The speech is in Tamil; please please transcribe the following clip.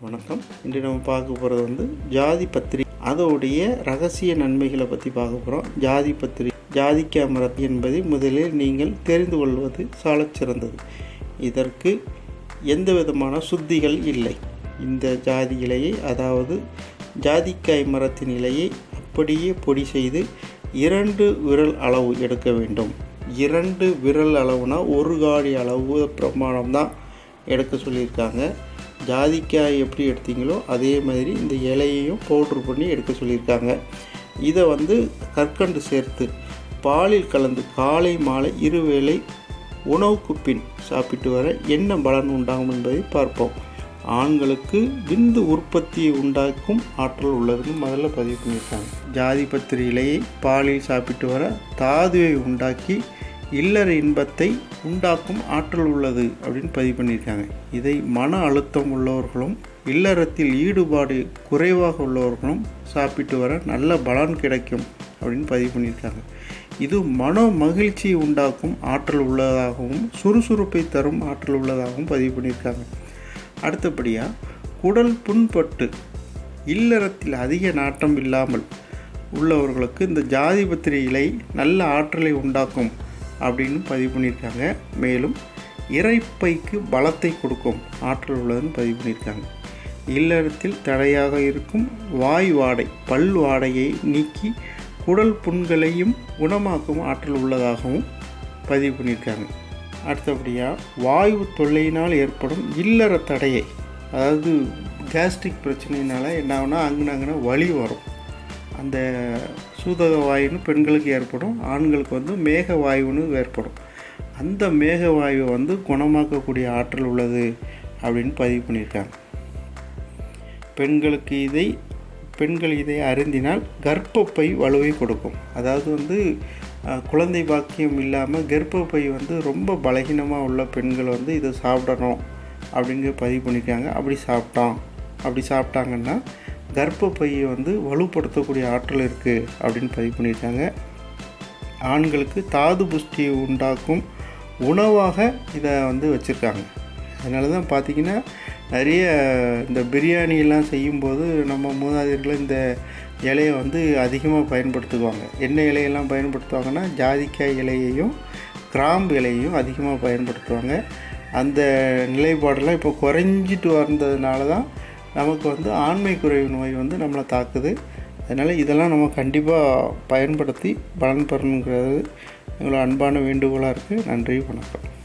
வணக்கம் இன்று நம்ம பார்க்க போகிறது வந்து ஜாதி பத்திரி அதோடைய ரகசிய நன்மைகளை பற்றி பார்க்க போகிறோம் ஜாதி பத்திரி ஜாதிக்காய் மரம் என்பதை முதலில் நீங்கள் தெரிந்து கொள்வது சாலச் சிறந்தது இதற்கு எந்த விதமான சுத்திகள் இல்லை இந்த ஜாதி இலையை அதாவது ஜாதிக்காய் மரத்தின் இலையை அப்படியே பொடி செய்து இரண்டு விரல் அளவு எடுக்க வேண்டும் இரண்டு விரல் அளவுனா ஒரு காடி அளவு பிரமாணம் தான் எடுக்க சொல்லியிருக்காங்க ஜாதிக்காய் எப்படி எடுத்தீங்களோ அதே மாதிரி இந்த இலையையும் பவுட்ரு பண்ணி எடுக்க சொல்லியிருக்காங்க இதை வந்து கற்கண்டு சேர்த்து பாலில் கலந்து காலை மாலை இருவேளை உணவுக்கு பின் சாப்பிட்டு வர என்ன பலன் உண்டாகும் என்பதை பார்ப்போம் ஆண்களுக்கு விந்து உற்பத்தியை உண்டாக்கும் ஆற்றல் உள்ளதுன்னு முதல்ல பதிவு பண்ணியிருக்காங்க ஜாதி பத்திரி இலையை பாலில் சாப்பிட்டு வர தாதுவை உண்டாக்கி இல்லற இன்பத்தை உண்டாக்கும் ஆற்றல் உள்ளது அப்படின்னு பதிவு பண்ணியிருக்காங்க இதை மன அழுத்தம் உள்ளவர்களும் இல்லறத்தில் ஈடுபாடு குறைவாக உள்ளவர்களும் சாப்பிட்டு வர நல்ல பலன் கிடைக்கும் அப்படின்னு பதிவு பண்ணியிருக்காங்க இது மன மகிழ்ச்சியை உண்டாக்கும் ஆற்றல் உள்ளதாகவும் சுறுசுறுப்பை தரும் ஆற்றல் உள்ளதாகவும் பதிவு பண்ணியிருக்காங்க அடுத்தபடியாக குடல் புண்பட்டு இல்லறத்தில் அதிக நாட்டம் இல்லாமல் உள்ளவர்களுக்கு இந்த ஜாதிபத்திரி இலை நல்ல ஆற்றலை உண்டாக்கும் அப்படின்னு பதிவு பண்ணியிருக்காங்க மேலும் இறைப்பைக்கு பலத்தை கொடுக்கும் ஆற்றல் உள்ளதுன்னு பதிவு பண்ணியிருக்காங்க இல்லறத்தில் தடையாக இருக்கும் வாய் வாடை பல் வாடையை நீக்கி குடல் புண்களையும் குணமாக்கும் ஆற்றல் உள்ளதாகவும் பதிவு பண்ணியிருக்காங்க அடுத்தபடியாக வாயு தொல்லையினால் ஏற்படும் இல்லற தடையை அதாவது கேஸ்ட்ரிக் பிரச்சனையினால் என்ன ஆகுனா அங்குன அங்குன வலி வரும் அந்த சூதக வாயுன்னு பெண்களுக்கு ஏற்படும் ஆண்களுக்கு வந்து மேக வாயுன்னு ஏற்படும் அந்த மேக வாயுவை வந்து குணமாக்கக்கூடிய ஆற்றல் உள்ளது அப்படின்னு பதிவு பண்ணியிருக்காங்க பெண்களுக்கு இதை பெண்கள் இதை அருந்தினால் கர்ப்பப்பை வலுவை கொடுக்கும் அதாவது வந்து குழந்தை பாக்கியம் இல்லாமல் கர்ப்பப்பை வந்து ரொம்ப பலகீனமாக உள்ள பெண்கள் வந்து இதை சாப்பிடணும் அப்படிங்கிற பதிவு பண்ணியிருக்காங்க அப்படி சாப்பிட்டான் அப்படி சாப்பிட்டாங்கன்னா கர்ப்பப்பையை வந்து வலுப்படுத்தக்கூடிய ஆற்றல் இருக்குது அப்படின்னு பதிவு பண்ணியிருக்காங்க ஆண்களுக்கு தாது புஷ்டியை உண்டாக்கும் உணவாக இதை வந்து வச்சுருக்காங்க அதனால தான் பார்த்திங்கன்னா நிறைய இந்த பிரியாணியெல்லாம் செய்யும்போது நம்ம மூதாதையர்கள் இந்த இலையை வந்து அதிகமாக பயன்படுத்துவாங்க என்ன இலையெல்லாம் பயன்படுத்துவாங்கன்னா ஜாதிக்காய் இலையையும் கிராம்பு இலையையும் அதிகமாக பயன்படுத்துவாங்க அந்த நிலைப்பாடெல்லாம் இப்போ குறைஞ்சிட்டு வந்ததுனால தான் நமக்கு வந்து ஆண்மை குறைவு நோய் வந்து நம்மளை தாக்குது அதனால் இதெல்லாம் நம்ம கண்டிப்பாக பயன்படுத்தி பலன் பெறணுங்கிறது எங்களோட அன்பான வேண்டுகோளாக இருக்குது நன்றி வணக்கம்